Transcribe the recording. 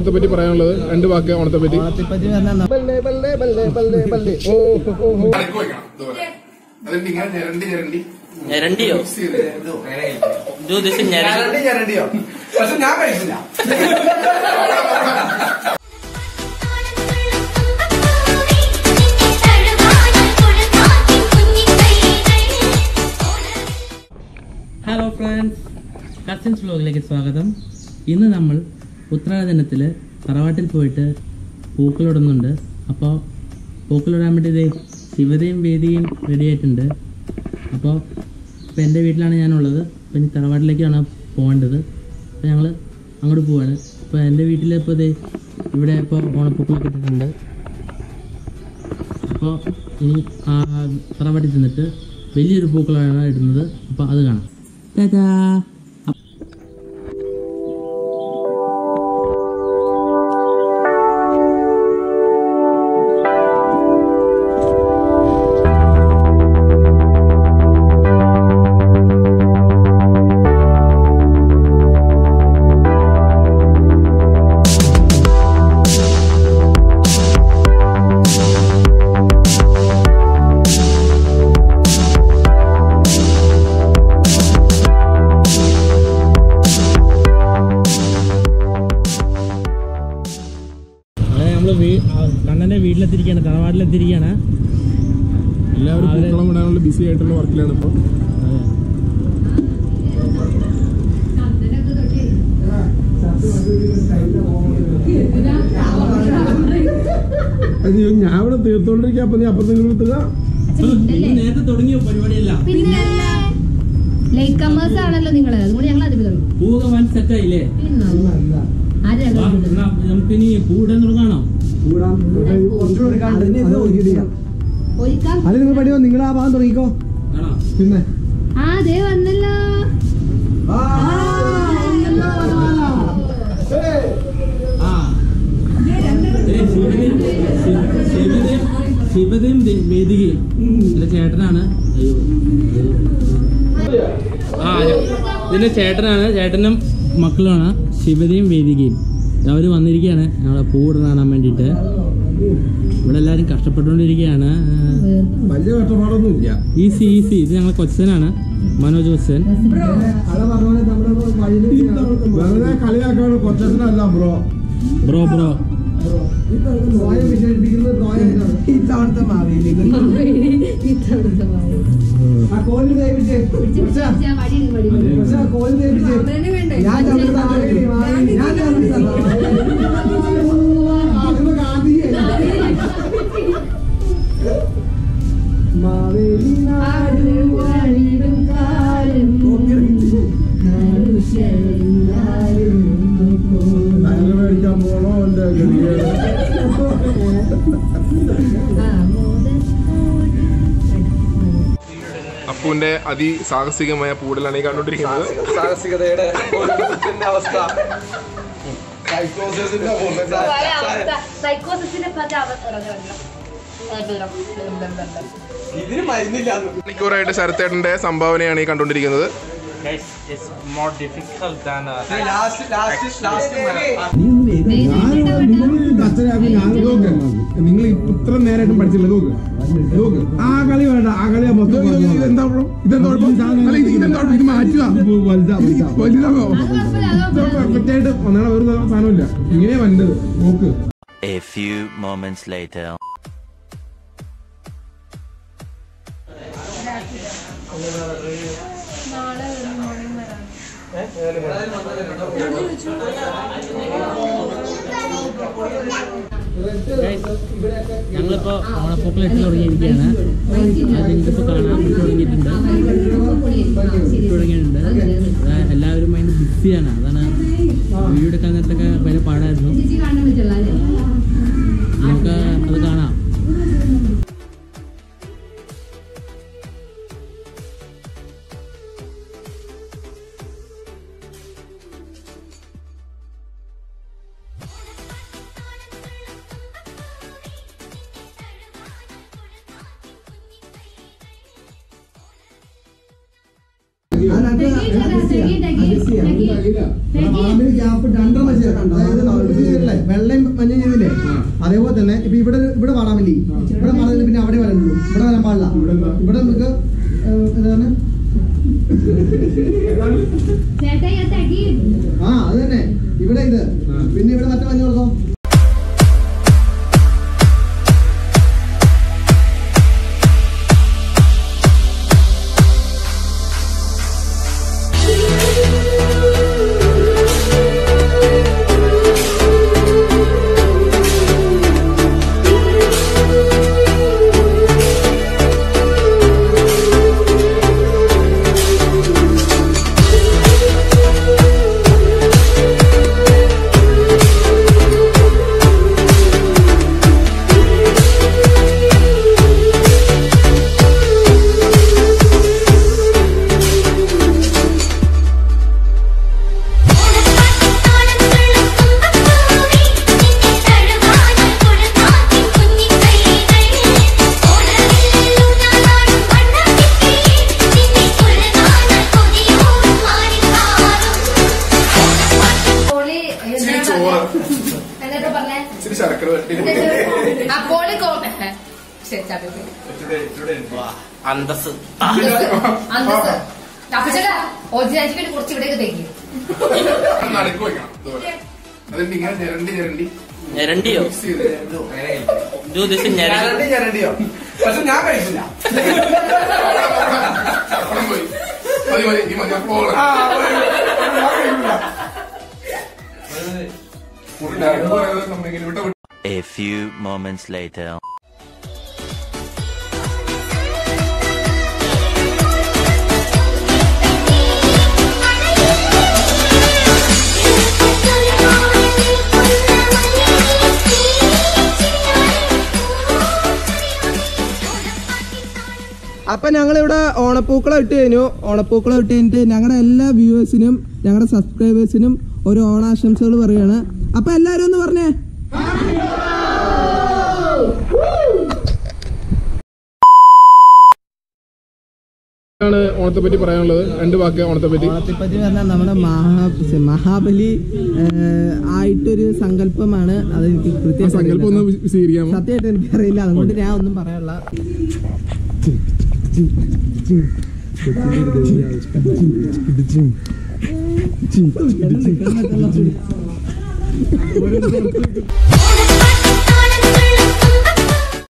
ഓണത്തെ പറ്റി പറയാനുള്ളത് രണ്ട് വാക്ക് ഓണത്തെ പറ്റി ഓണത്തെപ്പറ്റി പറഞ്ഞാൽ ബല്ലേ ബല്ലേ ബല്ലേ ബല്ലേ ബല്ലേ ഓ ഓ, ഓ, ഓ. അതിന്റെ ഇങ്ങനെ ഞരണ്ടി ഞരണ്ടി ഞരണ്ടിയോ ഇത് ഉദ്ദേശിച്ച് ഞരണ്ടി പക്ഷെ ഞാൻ കഴിച്ചില്ല ഹലോ ഫ്രണ്ട്സ് കസിൻസ് വ്ലോഗിലേക്ക് സ്വാഗതം ഇന്ന് നമ്മൾ ഉത്രാട ദിനത്തിൽ തറവാട്ടിൽ പോയിട്ട് പൂക്കളിടുന്നുണ്ട് അപ്പോൾ പൂക്കളിടാൻ വേണ്ടി ദേ ശിവതയും വേദിയും റെഡി ആയിട്ടുണ്ട് അപ്പോൾ ഇപ്പോൾ എൻ്റെ വീട്ടിലാണ് ഞാനുള്ളത് അപ്പോൾ ഇനി തറവാട്ടിലേക്കാണ് പോകേണ്ടത് അപ്പോൾ ഞങ്ങൾ അങ്ങോട്ട് പോവാണ് അപ്പോൾ എൻ്റെ വീട്ടിൽ ഇപ്പോൾ ദേ ഇവിടെ ഇപ്പോൾ ഓണപ്പൂക്കളൊക്കെ ഇട്ടിട്ടുണ്ട് അപ്പോൾ ഇനി ആ തറവാട്ടിൽ ചെന്നിട്ട് വലിയൊരു പൂക്കളാണ് ഇടുന്നത് അപ്പോൾ അത് കാണാം ടാറ്റാ അങ്ങനെ നമ്മൾ കണ്ണൻ്റെ വീട്ടിലെത്തിരിക്കുകയാണ് തറവാട്ടിലെത്തിരിക്കുകയാണ് എല്ലാവരും അവര് പൂക്കളം വിടാനുള്ള ബിസി ആയിട്ടുള്ള വർക്കിലാണ് ഇപ്പോൾ ഞാൻ ഇവിടെ തീർത്തോണ്ടിരിക്കുക അപ്പൊ നീ അപ്പുറത്തേക്ക് നിർത്തുക നേരത്തെ തുടങ്ങിയ പരിപാടിയല്ല പിന്നെ ലൈറ്റ് കമേഴ്സ് ആണല്ലോ നിങ്ങൾ അതുകൊണ്ട് ഞങ്ങൾ അതിൽ തുടങ്ങും പൂവൊക്കെ വൻ സെറ്റായില്ലേ ആരാ വാ, എന്നാ നമുക്കിനി പൂടാൻ തുടങ്ങാണോ ഒരുക്കാം അത് നിങ്ങൾ പഠിക്കോ നിങ്ങൾ ആ ഭാഗം തുടങ്ങിക്കോ ആണോ പിന്നെ ആ ദേ വന്നല്ലോ ആ ദേ, ശിവദയും ശി- ശിവദയും ശിവദയും ദേ- വേദികയും എന്റെ ചേട്ടനാണ് അയ്യോ ആ ഇതിന്റെ ചേട്ടനാണ് ചേട്ടനും മക്കളുമാണ് ശിവദയും വേദികയും അവര് വന്നിരിക്കുകയാണ് ഞങ്ങളെ പൂവിട കാണാൻ വേണ്ടിയിട്ട് ഇവിടെ എല്ലാരും കഷ്ടപ്പെട്ടുകൊണ്ടിരിക്കുകയാണ് വലിയ കഷ്ടപ്പാടൊന്നും ഇല്ല ഈസി ഈസി ഇത് ഞങ്ങളെ കൊച്ചനാണ് മനോജ് കൊച്ചൻ അവിടെ പറഞ്ഞ പോലെ നമ്മുടെ വഴിയിൽ വെറുതെ കളിയാക്കാണ് കൊച്ചനല്ല ബ്രോ ബ്രോ ബ്രോ നോയ വിശേഷിപ്പിക്കുന്നത് നോയാണ് ഇത്തവണത്തെ മാവേലി ആ കോലി വേവിച്ചേ പക്ഷേ പക്ഷേ ആ കോലി വേവിച്ചേ ഞാൻ ചവിട്ടി മാവേലി മാവേലി ഞാൻ ചവിട്ടി അതിന് ഗാന്ധിയെ മാവേലി ടയർ മേടിക്കാൻ പോണോ എന്റെ ഗതികേട് അപ്പുവിന്റെ അതിസാഹസികമായ പൂടലാണ് ഈ കണ്ടോണ്ടിരിക്കുന്നത് സാഹസികതയുടെ അവസ്ഥ സൈക്കോസിന്റെ പല ഇതിന് മരുന്നില്ല മണിക്കൂറായിട്ട് ശരത്തേട്ടന്റെ സംഭാവനയാണ് ഈ കണ്ടോണ്ടിരിക്കുന്നത് more difficult than last last last നിങ്ങൾ ഇത്ര നേരമായിട്ടും പഠിച്ചില്ല നോക്ക് നോക്ക് ആ കളി വേണ്ട ആ കളി മൊത്തം ഇതെന്താ കുഴപ്പം? ഇതെന്താ കുഴപ്പം? അല്ല, ഇത് ഇതെന്താ കുഴപ്പം? ഇത് മാറ്റുക വലുതാകോ പെർഫെക്റ്റ് ആയിട്ട് ഒന്നാണ് ഒരു സാധനമില്ല ഇങ്ങനെ വന്നത് നോക്ക് A few moments later. ഞങ്ങളിപ്പോ ഓണപ്പൂക്കൾ ഇട്ട് തുടങ്ങിയിരിക്കുകയാണ് അത് നിങ്ങൾക്കിപ്പോ കാണാൻ ഇട്ട് തുടങ്ങിയിട്ടുണ്ട് ഇട്ട് തുടങ്ങിയിട്ടുണ്ട് അതാ എല്ലാവരും അതിന് ബിസിയാണ് അതാണ് വീഡിയോ എടുക്കാൻ നേരത്തൊക്കെ ഭയങ്കര പാടായിരുന്നു കാണാൻ പറ്റുള്ള അല്ലേ നമുക്ക് അത് കാണാം അതിനകത്ത് adjust ചെയ്യാം. ഇവിടെ വാളമ്പിന് ഗ്യാപ്പ് രണ്ടര മനുഷ്യ അതായത് നമ്മൾ ഇത് ചെയ്തില്ലേ വെള്ളയും മഞ്ഞ ചെയ്തില്ലേ അതേപോലെ തന്നെ ഇപ്പൊ ഇവിടെ ഇവിടെ വാടാമല്ലി ഇവിടെ വളർന്നിട്ട് പിന്നെ അവിടെ വരണ്ടുള്ളൂ ഇവിടെ വരാൻ പാടില്ല ഇവിടെ നമുക്ക് ഏഹ്, എന്താണ് ചേട്ടാ ഈ തടി ആ അത് തന്നെ ഇവിടെ ഇത് പിന്നെ ഇവിടെ മറ്റേ മഞ്ഞ കൊടുക്കോ എന്നൊക്കെ പറഞ്ഞേ ഇച്ചിരി ശർക്കര തട്ടി അപ്പോളി ശരി ചാപ്പി അന്തസ് അന്തസ് അപ്പച്ചേട്ടാ ഒറിജിനാലിറ്റി വേണ്ടി കുറച്ച് ഇവിടേക്ക് തേക്കും നടുക്ക് വെക്കണം ഇതുപോലെ. അതിന്റെ ഇങ്ങനെ ഞരണ്ടി ഞരണ്ടി ഞരണ്ടിയോ മിക്സ് ചെയ്ത് ഡു ദിസ് ഞരണ്ടി ഞരണ്ടിയോ പക്ഷെ ഞാൻ കഴിച്ചില്ല അവിടെ പോയി മതി മതി ഈ മതി അപ്പോൾ നമ്മളിങ്ങനെ വിട്ട A few moments later. അപ്പൊ ഞങ്ങൾ ഇവിടെ ഓണപ്പൂക്കളം ഇട്ട് കഴിഞ്ഞു ഓണപ്പൂക്കളം ഇട്ട് കഴിഞ്ഞിട്ട് ഞങ്ങളുടെ എല്ലാ വ്യൂവേഴ്സിനും ഞങ്ങളുടെ സബ്സ്ക്രൈബേഴ്സിനും ഒരു ഓണാശംസകൾ പറയാണ് അപ്പൊ എല്ലാരും ഒന്ന് പറഞ്ഞേ ആണ് ഓണത്തെ പറ്റി പറയാനുള്ളത് രണ്ട് വാക്ക് ഓണത്തെ പറ്റി ഓണത്തെപ്പറ്റി പറഞ്ഞാൽ നമ്മുടെ മഹാ മഹാബലി ഏഹ്, ആയിട്ടൊരു സങ്കല്പമാണ് അത് എനിക്ക് കൃത്യം സങ്കല്പം ഒന്ന് വിശദീകരിക്കാമോ സത്യമായിട്ട് എനിക്കറിയില്ല അതുകൊണ്ട് ഞാൻ ഒന്നും പറയാനുള്ള ഓണപ്പാട്ട്